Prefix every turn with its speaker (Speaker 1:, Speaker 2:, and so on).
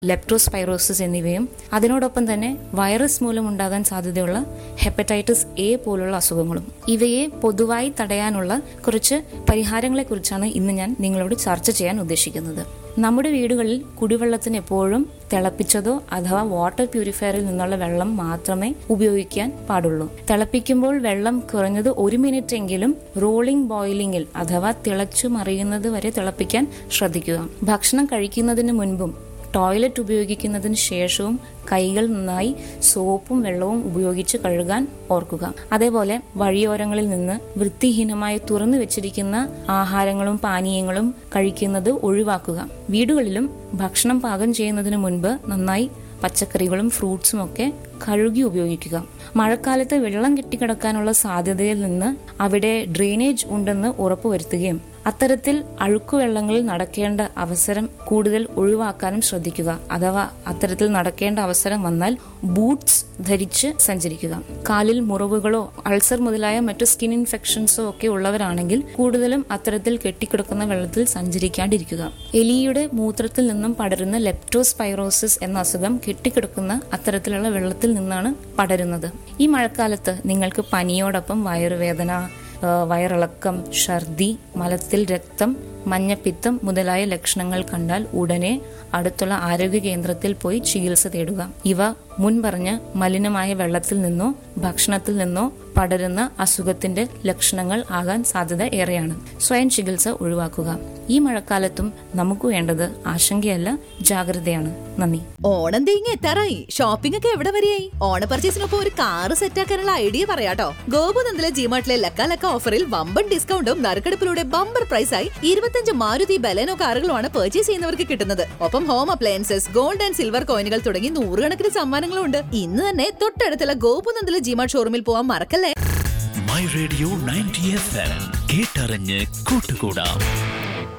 Speaker 1: leptospirosis എന്നിവയും അതിനോടൊപ്പം തന്നെ വൈറസ് മൂലം ഉണ്ടാകാൻ സാധ്യതയുള്ള ഹെപ്പറ്റൈറ്റിസ് എ പോലുള്ള അസുഖങ്ങളും ഇവയെ പൊതുവായി തടയാനുള്ള കുറച്ച് പരിഹാരങ്ങളെക്കുറിച്ചാണ് ഇന്ന് ഞാൻ നിങ്ങളോട് ചർച്ച ചെയ്യാൻ ഉദ്ദേശിക്കുന്നത് നമ്മുടെ വീടുകളിൽ കുടിവെള്ളത്തിന് എപ്പോഴും തിളപ്പിച്ചതോ അഥവാ വാട്ടർ പ്യൂരിഫയറിൽ നിന്നുള്ള വെള്ളം മാത്രമേ ഉപയോഗിക്കാൻ പാടുള്ളൂ തിളപ്പിക്കുമ്പോൾ വെള്ളം കുറഞ്ഞത് ഒരു മിനിറ്റ് എങ്കിലും റോളിംഗ് ബോയിലിംഗിൽ അഥവാ തിളച്ചു മറിയുന്നത് വരെ തിളപ്പിക്കാൻ ശ്രദ്ധിക്കുക ഭക്ഷണം കഴിക്കുന്നതിന് മുൻപും ടോയ്ലറ്റ് ഉപയോഗിക്കുന്നതിന് ശേഷവും കൈകൾ നന്നായി സോപ്പും വെള്ളവും ഉപയോഗിച്ച് കഴുകാൻ ഓർക്കുക അതേപോലെ വഴിയോരങ്ങളിൽ നിന്ന് വൃത്തിഹീനമായി തുറന്നു വെച്ചിരിക്കുന്ന ആഹാരങ്ങളും പാനീയങ്ങളും കഴിക്കുന്നത് ഒഴിവാക്കുക വീടുകളിലും ഭക്ഷണം പാകം ചെയ്യുന്നതിന് മുൻപ് നന്നായി പച്ചക്കറികളും ഫ്രൂട്ട്സും ഒക്കെ കഴുകി ഉപയോഗിക്കുക മഴക്കാലത്ത് വെള്ളം കെട്ടിക്കിടക്കാനുള്ള സാധ്യതയിൽ നിന്ന് അവിടെ ഡ്രെയിനേജ് ഉണ്ടെന്ന് ഉറപ്പുവരുത്തുകയും അത്തരത്തിൽ അഴുക്കുവെള്ളങ്ങളിൽ നടക്കേണ്ട അവസരം കൂടുതൽ ഒഴിവാക്കാനും ശ്രദ്ധിക്കുക അഥവാ അത്തരത്തിൽ നടക്കേണ്ട അവസരം വന്നാൽ ബൂട്ട്സ് ധരിച്ച് സഞ്ചരിക്കുക കാലിൽ മുറിവുകളോ അൾസർ മുതലായ മറ്റു സ്കിൻ ഇൻഫെക്ഷൻസോ ഒക്കെ ഉള്ളവരാണെങ്കിൽ കൂടുതലും അത്തരത്തിൽ കെട്ടിക്കിടക്കുന്ന വെള്ളത്തിൽ സഞ്ചരിക്കാണ്ടിരിക്കുക എലിയുടെ മൂത്രത്തിൽ നിന്നും പടരുന്ന ലെപ്റ്റോസ്പൈറോസിസ് എന്ന അസുഖം കെട്ടിക്കിടക്കുന്ന അത്തരത്തിലുള്ള വെള്ളത്തിൽ നിന്നാണ് പടരുന്നത് ഈ മഴക്കാലത്ത് നിങ്ങൾക്ക് പനിയോടൊപ്പം വയറുവേദന ആ, വയറിളക്കം ഛർദി മലത്തിൽ രക്തം മഞ്ഞപ്പിത്തം മുതലായ ലക്ഷണങ്ങൾ കണ്ടാൽ ഉടനെ അടുത്തുള്ള ആരോഗ്യ കേന്ദ്രത്തിൽ പോയി ചികിത്സ തേടുക ഇവ മുൻപറഞ്ഞ മലിനമായ വെള്ളത്തിൽ നിന്നോ ഭക്ഷണത്തിൽ നിന്നോ പടരുന്ന അസുഖത്തിന്റെ ലക്ഷണങ്ങൾ ആകാൻ സാധ്യത ഏറെയാണ് സ്വയം ചികിത്സ ഒഴിവാക്കുക ഈ മഴക്കാലത്തും നമുക്ക് വേണ്ടത് ആശങ്കയല്ല ജാഗ്രതയാണ് നന്ദി
Speaker 2: ഓണം തീങ്ങി എത്താറായി ഷോപ്പിംഗ് ഒക്കെ എവിടെ വരെയായി ഓണ പർച്ചേസിനൊപ്പം ഒരു കാറ് സെറ്റാക്കാനുള്ള ഐഡിയ പറയാട്ടോ ഗോപുനന്ദിലെ ജിമാർട്ടിലെ ലക്ക ലക്ക ഓഫറിൽ വമ്പൻ ഡിസ്കൗണ്ടും നറുക്കെടുപ്പിലൂടെ ബമ്പർ പ്രൈസായി ഇരുപത്തഞ്ച് മാരുതി ബലേനോ കാറുകളുമാണ് പർച്ചേസ് ചെയ്യുന്നവർക്ക് കിട്ടുന്നത് ഒപ്പം home appliances gold and silver കോയിനുകൾ തുടങ്ങി നൂറുകണക്കിന് സമ്മാനങ്ങളും ഉണ്ട് ഇന്ന് തന്നെ തൊട്ടടുത്തുള്ള ഗോപുനന്ദിലെ ജിമാർട്ട് ഷോറൂമിൽ പോവാൻ മറക്കല്ലേ
Speaker 3: my radio ninety F M കേട്ടറിഞ്ഞ് കൂട്ടുകൂടാം